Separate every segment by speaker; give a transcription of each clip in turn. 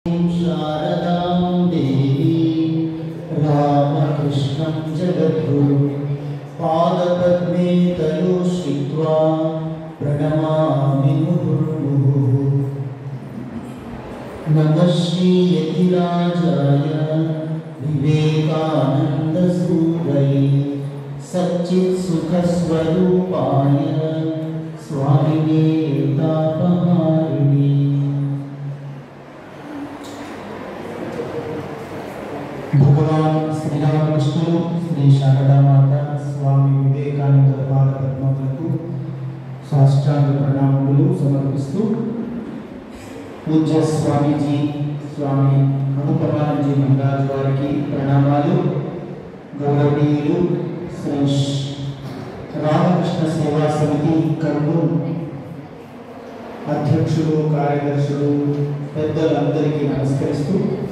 Speaker 1: शारदां देवी रामकृष्णं जगद्गुरु पादपद्मे तयो श्रित्वा प्रणमामि मुहुर्मुहुः नमः श्रीयतिराजाय विवेकानन्दसूरये सच्चित्सुखस्वरूपाय स्वामिने तापहारिणे భగవాన్ శ్రీరామకృష్ణులు శ్రీ శారదామాత స్వామి వివేకానంద పాద పద్మములకు సాష్టాంగ ప్రణామములు సమర్పిస్తూ పూజ్య స్వామీజీ స్వామి అనుపమానంజీ మహారాజ్ వారికి ప్రణామాలు గౌరవనీయులు శ్రీ రామకృష్ణ సేవా సమితి కర్నూలు అధ్యక్షులు కార్యదర్శులు పెద్దలందరికీ నమస్కరిస్తూ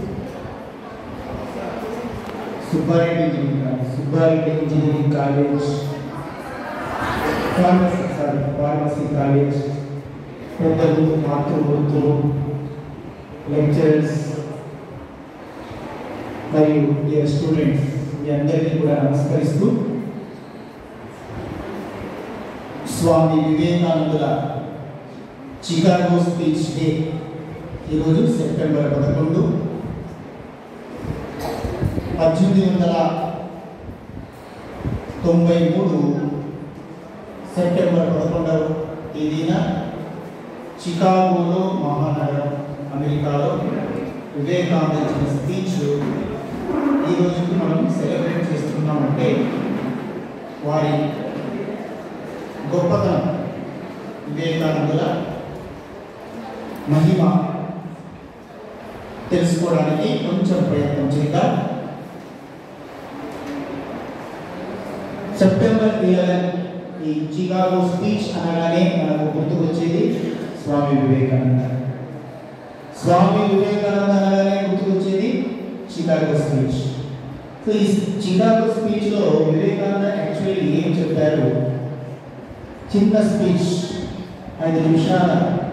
Speaker 1: Subbareddy engineering college Subbareddy engineering college pharmacy sorry pharmacy college పెద్దలు మాతృవృత్తులు లెక్చరర్స్ మరియు డియర్ స్టూడెంట్స్ మీ అందరికీ కూడా నమస్కరిస్తూ స్వామి వివేకానందుల చికాగో స్పీచ్ డే ఈరోజు సెప్టెంబర్ పదకొండు పద్దెనిమిది వందల తొంభై మూడు సెప్టెంబర్ పదకొండవ తేదీన చికాగోలో మహానగరం అమెరికాలో వివేకానంద ఇచ్చిన స్పీచ్ ఈ రోజుకి మనం సెలబ్రేట్ చేస్తున్నామంటే వారి గొప్పతనం వివేకానందుల మహిమ తెలుసుకోవడానికి కొంచెం ప్రయత్నం చేద్దాం సెప్టెంబర్ ఇలెవెన్ ఈ చికాగో స్పీచ్ అనగానే మనకు గుర్తుకొచ్చేది స్వామి వివేకానంద స్వామి వివేకానంద అనగానే గుర్తుకొచ్చేది చికాగో స్పీచ్ సో ఈ చికాగో స్పీచ్లో వివేకానంద యాక్చువల్లీ ఏం చెప్పారు చిన్న స్పీచ్ ఐదు నిమిషాల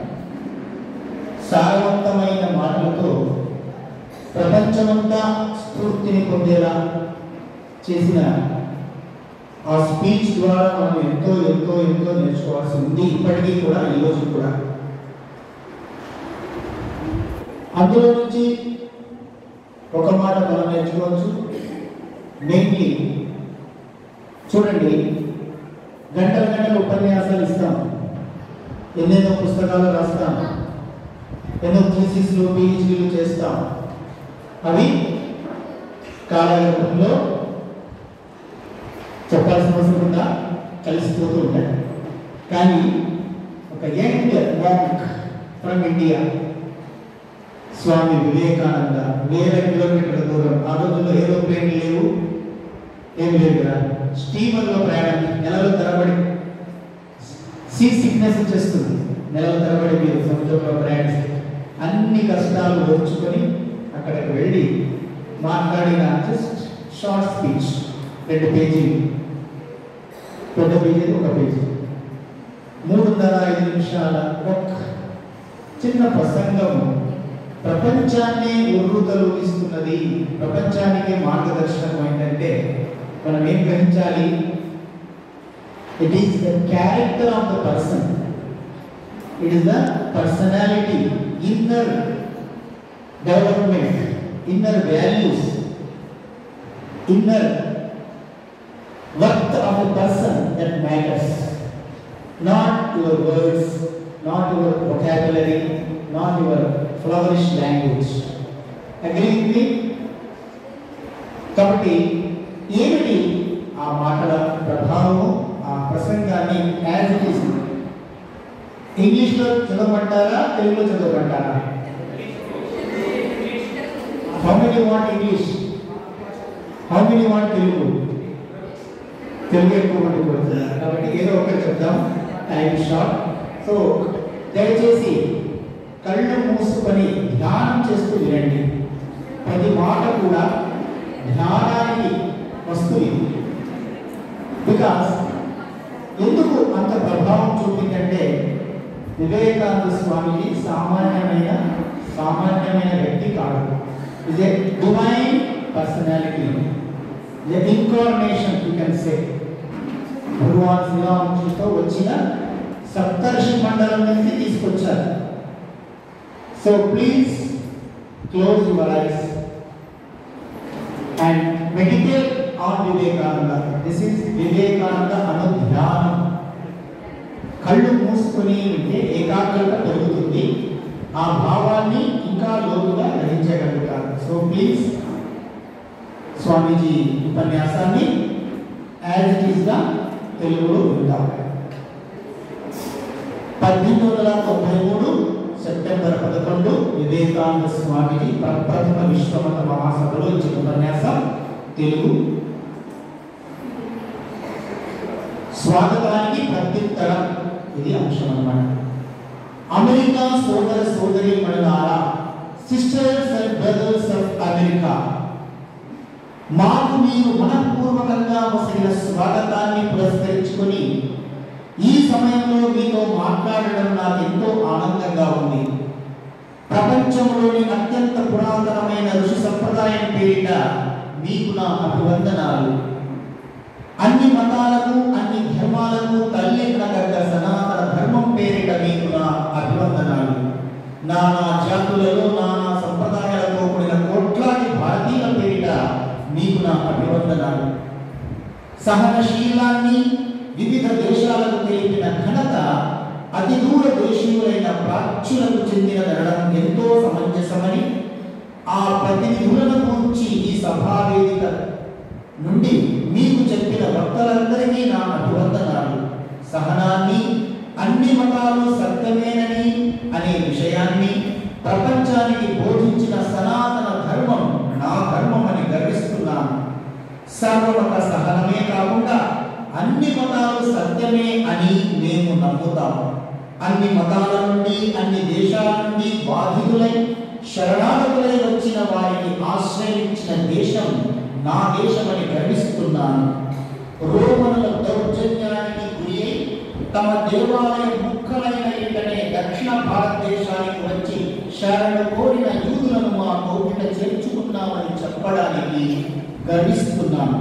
Speaker 1: సారవంతమైన మాటలతో ప్రపంచమంతా స్ఫూర్తిని పొందేలా చేసిన ఆ స్పీచ్ ద్వారా మనం ఎంతో ఎంతో ఎంతో నేర్చుకోవాల్సి ఉంది ఇప్పటికీ కూడా ఈ రోజు కూడా అందులో నుంచి ఒక మాట మనం నేర్చుకోవచ్చు మెయిన్లీ చూడండి గంటల గంటల ఉపన్యాసాలు ఇస్తాం ఎన్నెన్నో పుస్తకాలు రాస్తాం ఎన్నో థీసిస్లు పిహెచ్డీలు చేస్తాం అవి కాలగతంలో చెప్పాల్సిన అవసరం ఉందా కలిసిపోతూ ఉంటాయి కానీ ఒక young monk from India Swami Vivekananda వేల కిలోమీటర్ల దూరం ఆ రోజుల్లో ఏరోప్లేన్ లేవు ఏం లేవు కదా స్టీమర్లో ప్రయాణం నెలలు తరబడి సీ సిక్నెస్ వచ్చేస్తుంది నెలల తరబడి మీరు సముద్రంలో ప్రయాణిస్తే అన్ని కష్టాలు ఓర్చుకొని అక్కడికి వెళ్ళి మాట్లాడిన జస్ట్ షార్ట్ స్పీచ్ రెండు పేజీలు పెద్ద పేజీ ఒక పేజీ మూడున్నర ఐదు నిమిషాల ఒక చిన్న ప్రసంగము ప్రపంచాన్ని ఉర్రుతలూగిస్తున్నది ప్రపంచానికి మార్గదర్శనం ఏంటంటే మనం ఏం గ్రహించాలి it is the character of the person it is the personality inner development inner values inner worth of a person that matters. Not your words, not your vocabulary, not your flourish language. Agree with me? కాబట్టి ఏమిటి ఆ మాటల ప్రభావము ఆ ప్రసంగాన్ని as it is ఇంగ్లీష్లో చదవమంటారా తెలుగులో చదవమంటారా how many want English how many want Telugu Telugu ఎక్కువ మంది కొడుతున్నారు కాబట్టి ఏదో ఒకటి చెప్దాం టైం షార్ట్ సో దయచేసి కళ్ళు మూసుకొని ధ్యానం చేస్తూ వినండి ప్రతి మాట కూడా ధ్యానానికి వస్తుంది బికాస్ ఎందుకు అంత ప్రభావం చూపిందంటే వివేకానంద స్వామిజీ సామాన్యమైన సామాన్యమైన వ్యక్తి is a divine personality. The incarnation, you can say. భగవాన్ శ్రీరామకృష్ణతో వచ్చిన సప్తర్షి మండలం నుంచి తీసుకొచ్చారు so please close your eyes and meditate on Vivekananda this is Vivekananda అను ధ్యానం కళ్ళు మూసుకొని ఉంటే ఏకాగ్రత పెరుగుతుంది ఆ భావాన్ని ఇంకా లోతుగా గ్రహించగలుగుతారు సో ప్లీజ్ స్వామీజీ ఉపన్యాసాన్ని యాజ్ ఇట్ ఈస్ గా తెలుగులో విందాం పద్దెనిమిది వందల తొంభై మూడు సెప్టెంబర్ పదకొండు వివేకానంద స్వామిజీ ప్రప్రథమ విశ్వమత మహాసభలో ఇచ్చిన ఉపన్యాసం తెలుగు స్వాగతానికి ప్రత్యుత్తరం ఇది అంశం అన్నమాట అమెరికా సోదర సోదరి మణులారా sisters and brothers of America మాకు మీరు మనఃపూర్వకంగా వసగిన స్వాగతాన్ని పురస్కరించుకొని ఈ సమయంలో మీతో మాట్లాడడం నాకు ఎంతో ఆనందంగా ఉంది ప్రపంచంలోని అత్యంత పురాతనమైన ఋషి సంప్రదాయం పేరిట మీకు నా అభివందనాలు అన్ని మతాలకు అన్ని ధర్మాలకు తల్లి అనగడ్డ సనాతన ధర్మం పేరిట మీకు నా అభివందనాలు నానా జాతులలో నానా సంప్రదాయాలతో కూడిన కోట్లాది భారతీయుల పేరిట మీకు నా అభివందనాలు సహనశీలాన్ని వివిధ దేశాలకు తెలిపిన ఘనత అతి దూర దేశీయులైన ప్రాచ్యులకు చెందినదనడం ఎంతో సమంజసమని ఆ ప్రతినిధులను గురించి ఈ సభా వేదిక నుండి మీకు చెప్పిన వక్తలందరికీ నా అభివందనాలు సహనాన్ని అన్ని మతాలు సత్యమేనని అనే విషయాన్ని ప్రపంచానికి బోధించిన సనాతన ధర్మం నా ధర్మం అని గర్విస్తున్నాను సర్వమత సహనమే కాకుండా అన్ని మతాలు సత్యమే అని మేము నమ్ముతాము అన్ని మతాల నుండి అన్ని దేశాల నుండి బాధితులై శరణాగతులై వచ్చిన వారిని ఆశ్రయించిన దేశం నా దేశమని గర్విస్తున్నాను రోమనుల దౌర్జన్యానికి గురి అయి తమ దేవాలయ ముక్కలైన ఇంటనే దక్షిణ భారతదేశానికి వచ్చి శరణు కోరిన యూదులను మా కోరిక చేర్చుకున్నామని చెప్పడానికి గర్విస్తున్నాను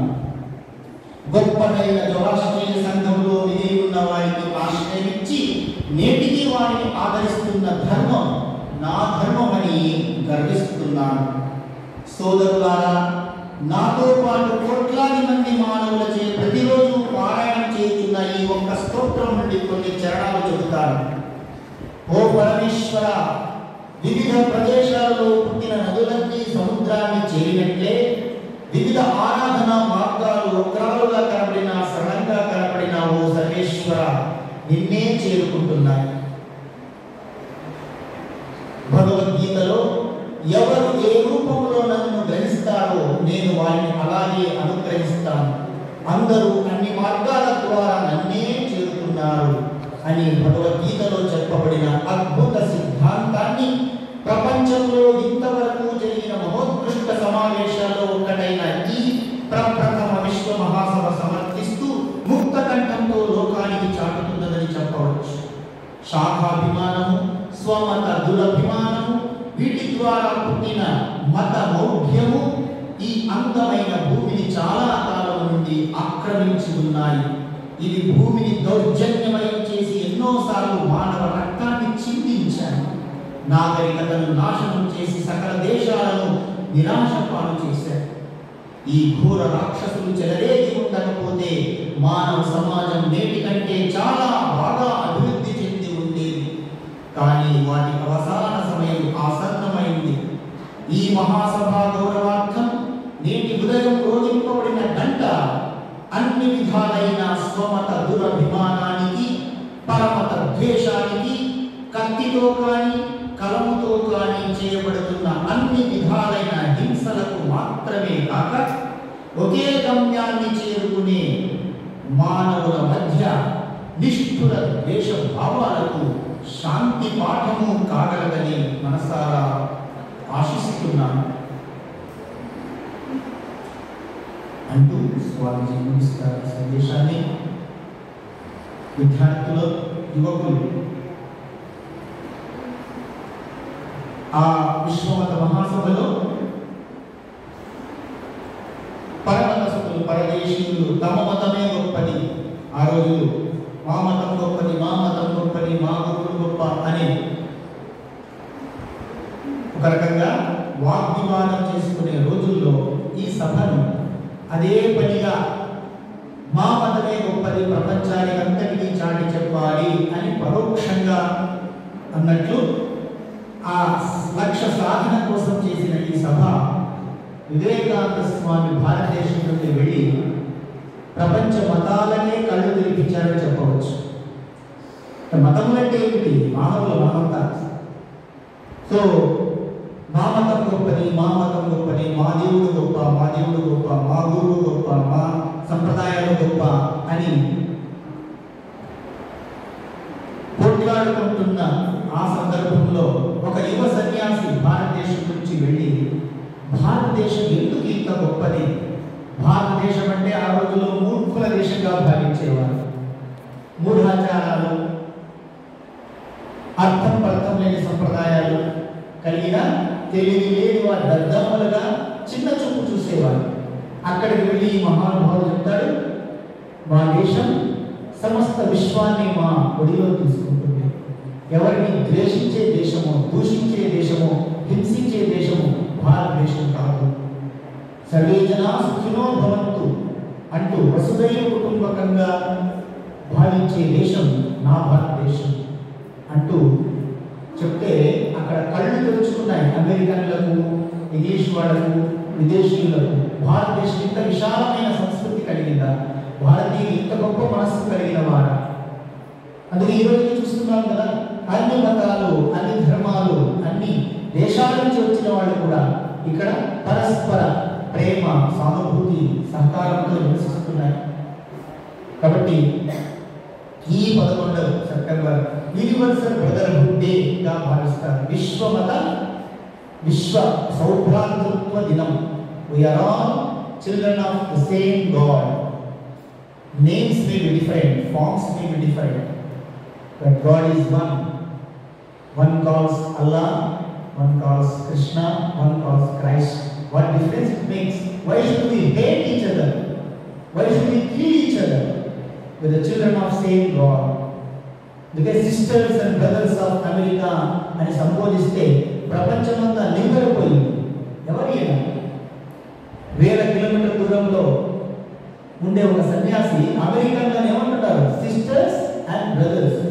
Speaker 1: గొప్పదైన జొరాస్ట్రీయ సంఘంలో మిగిలి ఉన్న వారికి ఆశ్రయించి నేటికి వారిని ఆదరిస్తున్న ధర్మం నా ధర్మం అని గర్విస్తున్నాను సోదరులారా నాతో పాటు కోట్లాది మంది మానవులచే ప్రతిరోజు పారాయణం చేస్తున్న ఈ ఒక్క స్తోత్రం నుండి కొన్ని చరణాలు చెబుతాను ఓ పరమేశ్వర వివిధ ప్రదేశాలలో పుట్టిన నదులన్నీ సముద్రాన్ని చేరినట్లే వివిధ ఆరాధన మార్గాలు వక్రాలుగా కనబడిన సరళంగా కనబడిన ఓ సర్వేశ్వర నిన్నే చేరుకుంటున్నాయి భగవద్గీతలో ఎవరు ఏ రూపంలో నన్ను గ్రహిస్తారో నేను వారిని అలాగే అనుగ్రహిస్తాను అందరూ అన్ని మార్గాల ద్వారా నన్నే చేరుతున్నారు అని భగవద్గీతలో చెప్పబడిన అద్భుత సిద్ధాంతాన్ని ప్రపంచంలో ఇంతవరకు జరిగిన మహోత్కృష్ట సమావేశాల్లో ఒకటైన ఈ ప్రప్రథమ విశ్వ మహాసభ సమర్థిస్తూ ముక్త కంఠంతో లోకానికి చాటుతున్నదని చెప్పవచ్చు శాఖాభిమానము స్వమత దురభిమానము వీటి ద్వారా పుట్టిన మత మౌఢ్యము ఈ అందమైన భూమిని చాలా కాలం నుండి ఆక్రమించి ఉన్నాయి ఇవి భూమిని దౌర్జన్యమయం చేసి ఎన్నోసార్లు మానవ రక్తాన్ని చిందించాయి నాగరికతను నాశనం చేసి సకల దేశాలను నిరాశ పాలు చేశారు ఈ ఘోర రాక్షసులు చెలరేగి ఉండకపోతే మానవ సమాజం నేటి కంటే చాలా బాగా అభివృద్ధి చెంది ఉండేది కానీ వాటి అవసాన సమయం ఆసన్నమైంది ఈ మహాసభ గౌరవార్థం నేటి ఉదయం రోధింపబడిన గంట అన్ని విధాలైన స్వమత దురభిమానానికి పరమత ద్వేషానికి కత్తితో కానీ కలముతో కానీ చేయబడుతున్న అన్ని విధాలైన హింసలకు మాత్రమే కాక ఒకే గమ్యాన్ని చేరుకునే మానవుల మధ్య నిష్ఠుర ద్వేష భావాలకు శాంతి పాఠము కాగలదని మనసారా ఆశిస్తున్నాను అంటూ స్వామిజీ ముగిస్తారు సందేశాన్ని విద్యార్థులు యువకులు ఆ విశ్వమత మహాసభలో విదేశీయులు తమ మతమే గొప్పది ఆ రోజు మా మతం గొప్పది మా మతం గొప్పది మా గురువులు గొప్ప అని ఒక రకంగా వాగ్వివాదం చేసుకునే రోజుల్లో ఈ సభను అదే పనిగా మా మతమే గొప్పది ప్రపంచానికి అంతటికీ చాటి చెప్పాలి అని పరోక్షంగా అన్నట్లు ఆ లక్ష్య సాధన కోసం చేసిన ఈ సభ వివేకానంద స్వామి భారతదేశం నుండి వెళ్ళి ప్రపంచ మతాలనే కళ్ళు తెరిపించారని చెప్పవచ్చు మతములంటే ఏమిటి మానవుల మానవత సో మా మతం గొప్పది మా మతం గొప్పది మా దేవుడు గొప్ప మా దేవుడు గొప్ప మా గురువు గొప్ప మా సంప్రదాయాలు గొప్ప అని పోట్లాడుకుంటున్న ఆ సందర్భంలో ఒక యువ సన్యాసి భారతదేశం నుంచి వెళ్ళి భారతదేశం ఎందుకు ఇంత గొప్పది భారతదేశం అంటే ఆ రోజుల్లో మూర్ఖుల దేశంగా భావించేవారు మూఢాచారాలు అర్థం పర్థం లేని సంప్రదాయాలు కలిగిన తెలివి లేని వారి దద్దమ్మలుగా చిన్న చూపు చూసేవారు అక్కడికి వెళ్ళి ఈ మహానుభావుడు చెప్తాడు మా దేశం సమస్త విశ్వాన్ని మా ఒడిలో తీసుకుంటుంది ఎవరిని ద్వేషించే దేశము దూషించే దేశము హింసించే దేశము భారతదేశం కాదు సర్వే జనా సుఖినో భవంతు అంటూ వసుదైవ కుటుంబకంగా భావించే దేశం నా భారతదేశం అంటూ చెప్తే అక్కడ కళ్ళు తెరుచుకున్నాయి అమెరికన్లకు ఇంగ్లీష్ వాళ్ళకు విదేశీయులకు భారతదేశం ఇంత విశాలమైన సంస్కృతి కలిగిందా భారతీయులు ఇంత గొప్ప మనస్సు కలిగిన వారా అందుకే ఈ రోజు చూస్తున్నాం కదా అన్ని మతాలు అన్ని ధర్మాలు అన్ని దేశాల నుంచి వచ్చిన వాళ్ళు కూడా ఇక్కడ పరస్పర ప్రేమ సానుభూతి సహకారంతో నివసిస్తున్నాయి కాబట్టి ఈ పదకొండవ సెప్టెంబర్ యూనివర్సల్ బ్రదర్హుడ్ డేగా భావిస్తారు విశ్వమత విశ్వ సౌభ్రాతృత్వ దినం we are all children of the same God names may be different forms may be different but God is one one calls Allah one calls Krishna one calls Christ what difference it makes why should we hate each other why should we kill each other with the children of same God. అందుకే sisters and brothers of America అని సంబోధిస్తే ప్రపంచమంతా నిందరపోయింది ఎవరి వేల kilometre దూరంలో ఉండే ఒక సన్యాసి అమెరికన్లో ఏమంటున్నారు sisters and brothers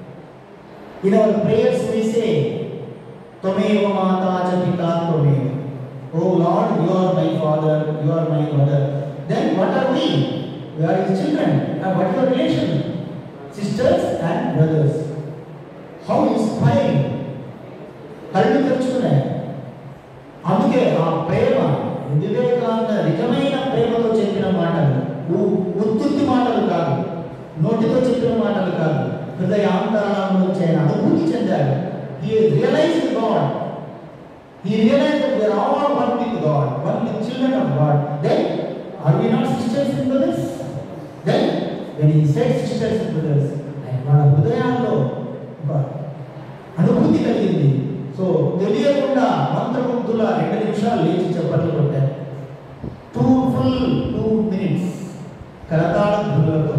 Speaker 1: in our prayers we say త్వమేవ మాతా చ పితా త్వమేవ O Lord you are my father you are my mother then what are we We are his children. And what is the relation? Sisters and brothers. How inspiring. కళ్ళు తెరుచుకున్నాయి అందుకే ఆ ప్రేమ వివేకానంద నిజమైన ప్రేమతో చెప్పిన మాటలు ఉ- ఉత్తుత్తి మాటలు కాదు నోటితో చెప్పిన మాటలు కాదు హృదయాంతరాల నుంచి ఆయన అనుభూతి చెందాడు he realize God He realized that we are all one with God, one with children of God. Then, are we not sisters and brothers? Then, when he said sisters and brothers, వాళ్ళ హృదయాల్లో ఒక అనుభూతి కలిగింది so తెలియకుండా మంత్రముగ్ధుల రెండు నిమిషాలు లేచి చెప్పట్లు కొట్టారు టూ ఫుల్ టూ మినిట్స్ కరతాళ ధ్రువులతో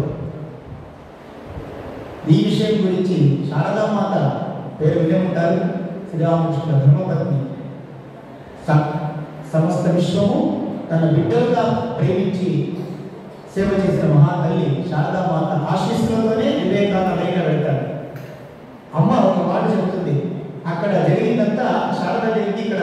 Speaker 1: ఈ విషయం గురించి శారదామాత పేరు వినే ఉంటారు శ్రీరామకృష్ణ ధర్మపత్ని స- సమస్త విశ్వము తన బిడ్డలుగా ప్రేమించి సేవ చేసిన మహాతల్లి శారదామాత ఆశీస్సులతోనే వివేకానంద బయట వెళ్తాడు అమ్మ ఒక మాట చెబుతుంది అక్కడ జరిగిందంతా శారద జరిగింది ఇక్కడ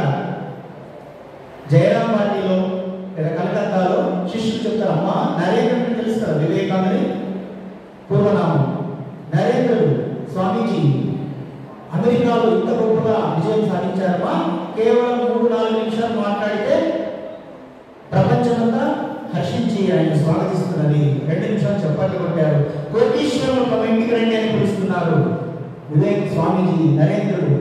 Speaker 1: జయరాం పార్టీలో లేదా కలకత్తాలో శిష్యులు చెప్తారు అమ్మ నరేంద్రుడిని తెలుసు కదా వివేకానందని పూర్వనామం నరేంద్రుడు స్వామీజీ అమెరికాలో ఇంత గొప్పగా విజయం సాధించారమ్మా కేవలం మూడు నాలుగు నిమిషాలు మాట్లాడితే ప్రపంచమంతా హర్షించి ఆయన స్వాగతిస్తున్నది రెండు నిమిషాలు చెప్పట్లు కొట్టారు కోటీశ్వరులు తమ ఇంటికి రండి అని పిలుస్తున్నారు వివేక్ స్వామీజీ నరేంద్రుడు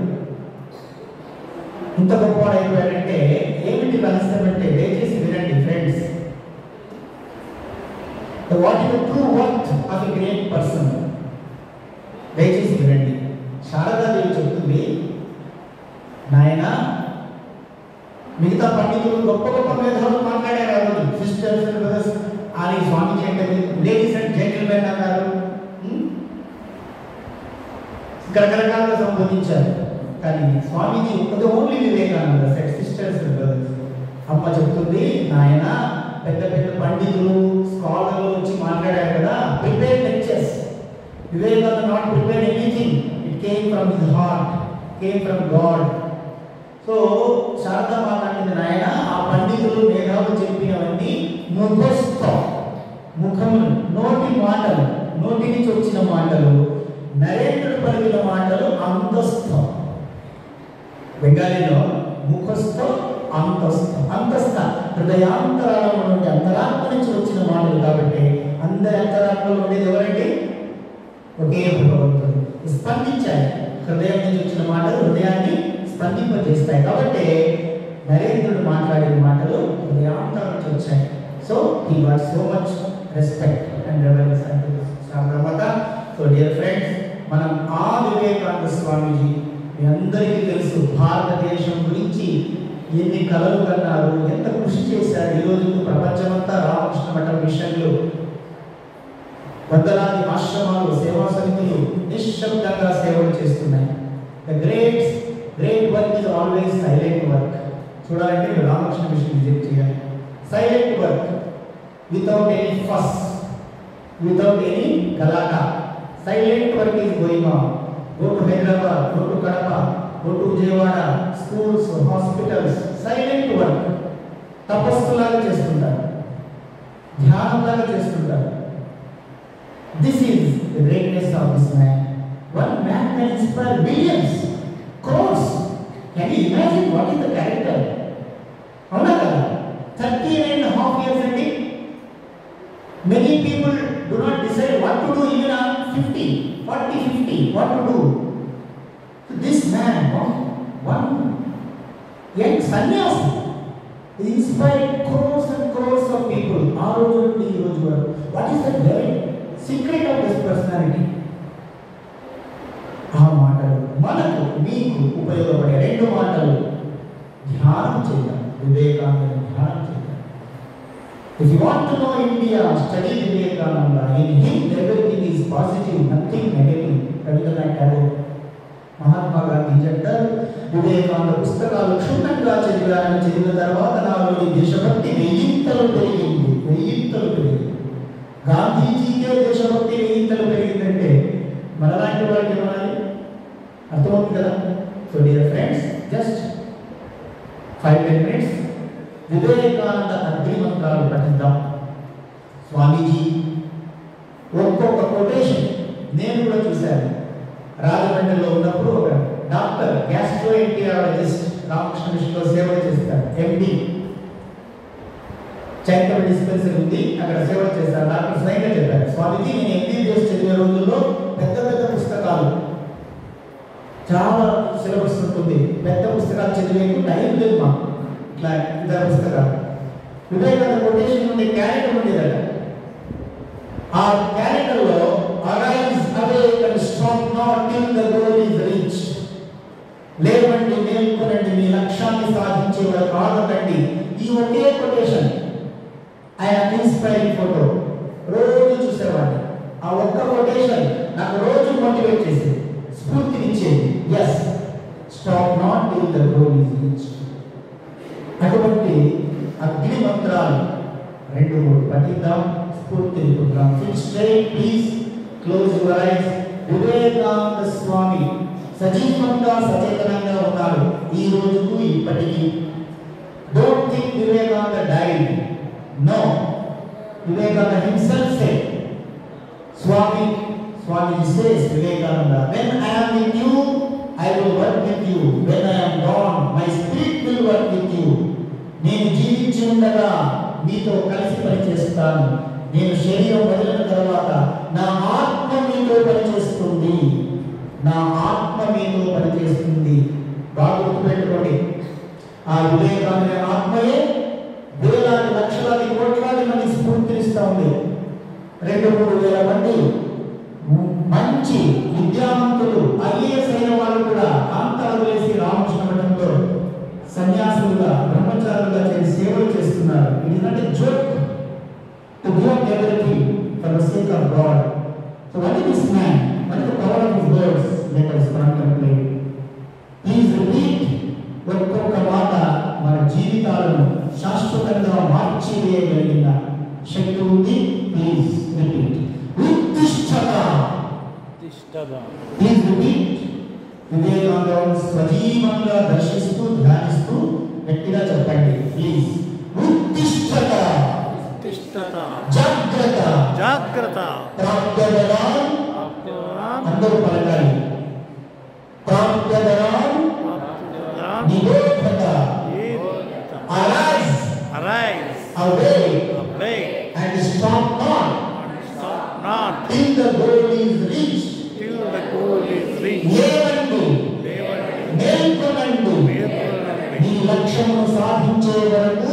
Speaker 1: ఇంత గొప్పవాడు అయిపోయాడంటే ఏమిటి రహస్యం అంటే దయచేసి వినండి friends what is the true worth of a great person దయచేసి వినండి శారదాదేవి చెప్తుంది నాయన మిగతా పండితులు గొప్ప గొప్ప మేధావులు మాట్లాడారు ఆ రోజు సిస్టర్స్ బ్రదర్స్ అని స్వామీజీ అంటే లేడీస్ అండ్ జెంటిల్మెన్ అన్నారు ఉమ్? రకరకాలుగా సంబోధించారు కానీ స్వామీజీ అది ఓన్లీ వివేకానంద సెట్ సిస్టర్స్ అమ్మ చెప్తుంది నాయన పెద్ద పెద్ద పండితులు స్కాలర్లు వచ్చి మాట్లాడారు కదా prepare lectures Vivekananda not prepare anything it came from his heart came from God so Sharada మాట్లాడింది నాయన ఆ పండితులు మేధావులు చెప్పినవన్నీ ముఖస్థం ముఖములు నోటి మాటలు నోటి నుంచి వచ్చిన మాటలు నరేంద్రుడు పలికిన మాటలు అంతస్థం బెంగాలీలో ముఖస్థం అంతస్థం అంతస్థ హృదయాంతరాల నుండి అంతరాత్మ నుంచి వచ్చిన మాటలు కాబట్టి అందరి అంతరాత్మలో ఉండేది ఎవరండి ఒకే భగవంతుడు స్పందించాయి హృదయం నుంచి వచ్చిన మాటలు హృదయాన్ని స్పందింపజేస్తాయి కాబట్టి నరేంద్రుడు మాట్లాడిన మాటలు హృదయాంతరం నుంచి వచ్చాయి so he what so much respect and reverence Sharada Mata so dear friends మనం ఆ వివేకానంద స్వామీజీ మీ అందరికీ తెలుసు భారతదేశం గురించి ఎన్ని కలలు కన్నారు ఎంత కృషి చేశారు ఈ రోజు ప్రపంచమంతా రామకృష్ణ మఠం విషయంలో వందలాది ఆశ్రమాలు సేవా సమితులు నిశ్శబ్దంగా సేవలు చేస్తున్నాయి the great great work is always silent work చూడాలంటే మీరు రామకృష్ణ మిషన్ విజిట్ చేయాలి silent work without any fuss without any గలాట silent work is going on go to Hyderabad go to Kadapa go to Vijayawada schools hospitals silent work తపస్సులాగా చేస్తుంటారు ధ్యానంలాగా చేస్తుంటారు this is the greatness of this man one man can inspire billions crores can you imagine what is the character అవునా కదా thirty and half years అండి many people do not decide what to do even on fifty forty fifty what to do this man one young sannyasi inspire crores and crores of people ఆ రోజు నుండి ఈ రోజు వరకు what is the very secret of this personality ఆ మాటలు మనకు మీకు ఉపయోగపడే రెండు మాటలు ధ్యానం చేద్దాం వివేకానంద ధ్యానం చేద్దాం If you want to know India, study Vivekananda. In him, everything is positive, nothing negative. Rabindranath Tagore. Mahatma Gandhi చెప్తారు వివేకానంద పుస్తకాలు క్షుణ్ణంగా చదివారని చదివిన తర్వాత నాలోని దేశభక్తి వెయ్యింతలు పెరిగింది వెయ్యింతలు పెరిగింది గాంధీజీకే దేశభక్తి వెయ్యింతలు పెరిగిందంటే మనలాంటి వాళ్ళకి ఏమనాలి అర్థమవుతుంది కదా so dear friends just five ten minutes Vivekananda అగ్ని మంత్రాలు పఠిద్దాం స్వామీజీ ఒక్కొక్క కొటేషన్ నేను కూడా చూశాను రాజమండ్రిలో ఉన్నప్పుడు ఒక డాక్టర్ గ్యాస్ట్రో ఎంటీఆలజిస్ట్ రామకృష్ణ మిషన్లో సేవలు చేస్తారు ఎండి చైతన్య డిస్పెన్సరీ ఉంది అక్కడ సేవలు చేస్తారు డాక్టర్ స్వయంగా చెప్పారు స్వామీజీ నేను ఎంబీబీఎస్ చదివే రోజుల్లో పెద్ద పెద్ద పుస్తకాలు చాలా సిలబస్ ఉంటుంది పెద్ద పుస్తకాలు చదివేందుకు టైం లేదు మాకు ఇట్లా ఇతర పుస్తకాలు వివేకానంద కొటేషన్ నుండి క్యాలెండర్ ఉండేదట ఆ క్యాలెండర్ లో arise awake and stop not till the goal is reach లేవండి మేల్కొనండి మీ లక్ష్యాన్ని సాధించే వరకు ఆగకండి ఈ ఒకే కొటేషన్ ఆయన ఇన్స్పైరింగ్ ఫోటో రోజు చూసేవాడిని ఆ ఒక్క కొటేషన్ నాకు రోజు మోటివేట్ చేసేది స్ఫూర్తినిచ్చేది yes stop not till the goal is reach అటువంటి అగ్ని మంత్రాలు రెండు మూడు పఠిద్దాం స్ఫూర్తిని పొందాం sit straight please close your eyes Vivekananda Swami సజీవంగా సచేతనంగా ఉన్నారు ఈ రోజుకు ఇప్పటికీ don't think Vivekananda died no Vivekananda himself say Swami Swami says Vivekananda when i am with you i will work with you when i am gone my spirit will work with you నేను జీవించి ఉండగా మీతో కలిసి పనిచేస్తాను నేను శరీరం వదిలిన తర్వాత నా ఆత్మ మీతో పనిచేస్తుంది నా ఆత్మ మీతో పనిచేస్తుంది బాగా గుర్తుపెట్టుకోండి ఆ వివేకానంద ఆత్మయే వేలాది లక్షలాది కోట్లాది మంది స్ఫూర్తినిస్తూ ఉంది రెండు మూడు వేల మంది మంచి విద్యావంతులు ఐఏఎస్ అయిన వాళ్ళు కూడా కాంతాలు వేసి రామకృష్ణ మఠంలో సన్యాసులుగా బ్రహ్మచారులుగా చేసి సేవలు చేస్తున్నారు ఇది అంటే జోక్ టు గివ్ మార్చివేయగలిగిన శక్తి ఉంది ప్లీజ్ రిపీట్ ఉత్తిష్టత ప్లీజ్ రిపీట్ వివేకానంద సజీవంగా దర్శిస్తూ ధ్యానిస్తూ గట్టిగా చెప్పండి ప్లీజ్ ఉత్తిష్టత జాగ్రత్త
Speaker 2: జాగ్రత్త
Speaker 1: ప్రాప్యదరాం అందరూ పలకాలి ప్రాప్యదరాం నిరోధత arise
Speaker 2: Arise,
Speaker 1: awake
Speaker 2: awake,
Speaker 1: and stop not
Speaker 2: stop not
Speaker 1: till the goal is reached
Speaker 2: till the goal is reached.
Speaker 1: లేవండి
Speaker 2: లేవండి,
Speaker 1: మేల్కొనండి
Speaker 2: మేల్కొనండి.
Speaker 1: నీ లక్ష్యమును సాధించే వరకు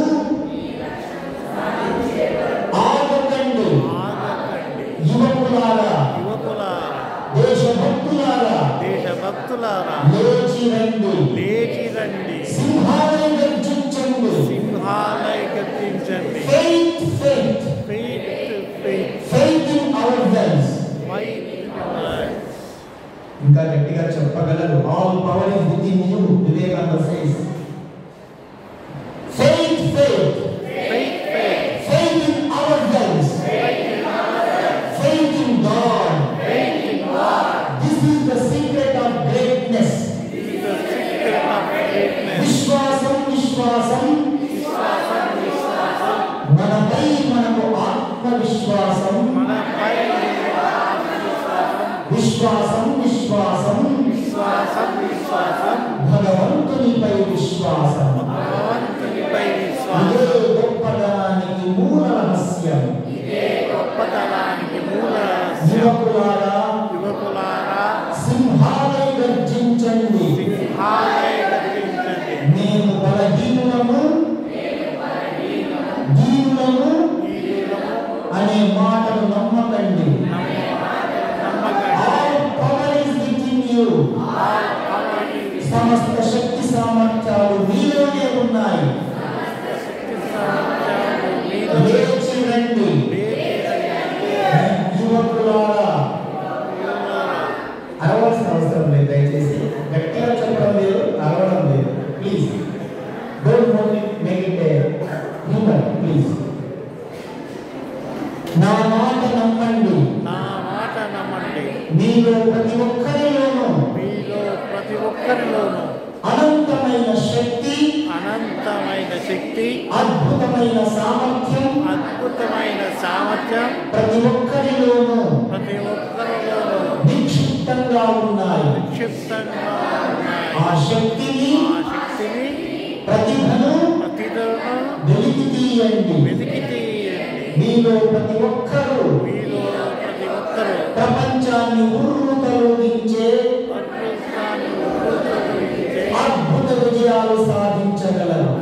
Speaker 1: ఆగకండి
Speaker 2: ఆగకండి.
Speaker 1: యువకులారా
Speaker 2: యువకులారా
Speaker 1: దేశభక్తులారా
Speaker 2: దేశభక్తులారా
Speaker 1: లేచి రండి
Speaker 2: లేచి రండి
Speaker 1: సింహాలయ గర్జించండి
Speaker 2: సింహాలై గర్జించండి
Speaker 1: faith faith
Speaker 2: faith faith
Speaker 1: faith in ourselves
Speaker 2: faith
Speaker 1: ఇంకా గట్టిగా చెప్పగలరు all power is within you Vivekananda says faith faith
Speaker 2: faith faith
Speaker 1: faith in ourselves faith in God
Speaker 2: faith in God
Speaker 1: this is the secret of greatness
Speaker 2: is the secret of greatness.
Speaker 1: విశ్వాసం విశ్వాసం మనపై మనకు ఆత్మవిశ్వాసం
Speaker 2: మనపై
Speaker 1: విశ్వాసం విశ్వాసం
Speaker 2: విశ్వాసం విశ్వాసం
Speaker 1: భగవంతునిపై విశ్వాసం
Speaker 2: భగవంతునిపై
Speaker 1: ఇదే
Speaker 2: విశ్వాసం
Speaker 1: గొప్పదనానికి మూల రహస్యం
Speaker 2: ఇదే గొప్పతనానికి మూల రహస్యం.
Speaker 1: యువకులారా
Speaker 2: యువకులారా
Speaker 1: సింహాలై గర్జించండి
Speaker 2: సింహాలై గర్జించండి
Speaker 1: మేము బలహీనులము దీనులము
Speaker 2: వీరులము
Speaker 1: అనే మాటలు నమ్మకండి
Speaker 2: నమ్మకండి
Speaker 1: all power is within you సమస్త శక్తి సామర్థ్యాలు మీలోనే ఉన్నాయి లేచి రండి యువకులారా అరవాల్సిన అవసరం లేదు దయచేసి గట్టిగా చెప్పడం లేదు అరవడం లేదు please don't make it human please నా మాట నమ్మండి
Speaker 2: నా మాట నమ్మండి
Speaker 1: మీలో ప్రతి ఒక్కరిలోనూ
Speaker 2: మీలో ప్రతి ఒక్కరిలోనూ
Speaker 1: అనంతమైన శక్తి
Speaker 2: అనంతమైన శక్తి
Speaker 1: అద్భుతమైన సామర్థ్యం
Speaker 2: అద్భుతమైన సామర్థ్యం
Speaker 1: ప్రతి ఒక్కరిలోనూ
Speaker 2: ప్రతి ఒక్కరిలోనూ
Speaker 1: నిక్షిప్తంగా ఉన్నాయి
Speaker 2: నిక్షిప్తంగా ఉన్నాయి
Speaker 1: ఆ శక్తిని
Speaker 2: ఆ శక్తిని
Speaker 1: ప్రతిభను
Speaker 2: ప్రతిదను
Speaker 1: వెలికి తీయండి
Speaker 2: వెతికి తీయండి
Speaker 1: మీలో ప్రతి ఒక్కరూ
Speaker 2: మీలో ప్రతి ఒక్కరూ
Speaker 1: ప్రపంచాన్ని ఉర్రు తొలగించే
Speaker 2: అద్భుతాన్ని ఉపయోగించే
Speaker 1: అద్భుత విజయాలు సాధించగలరు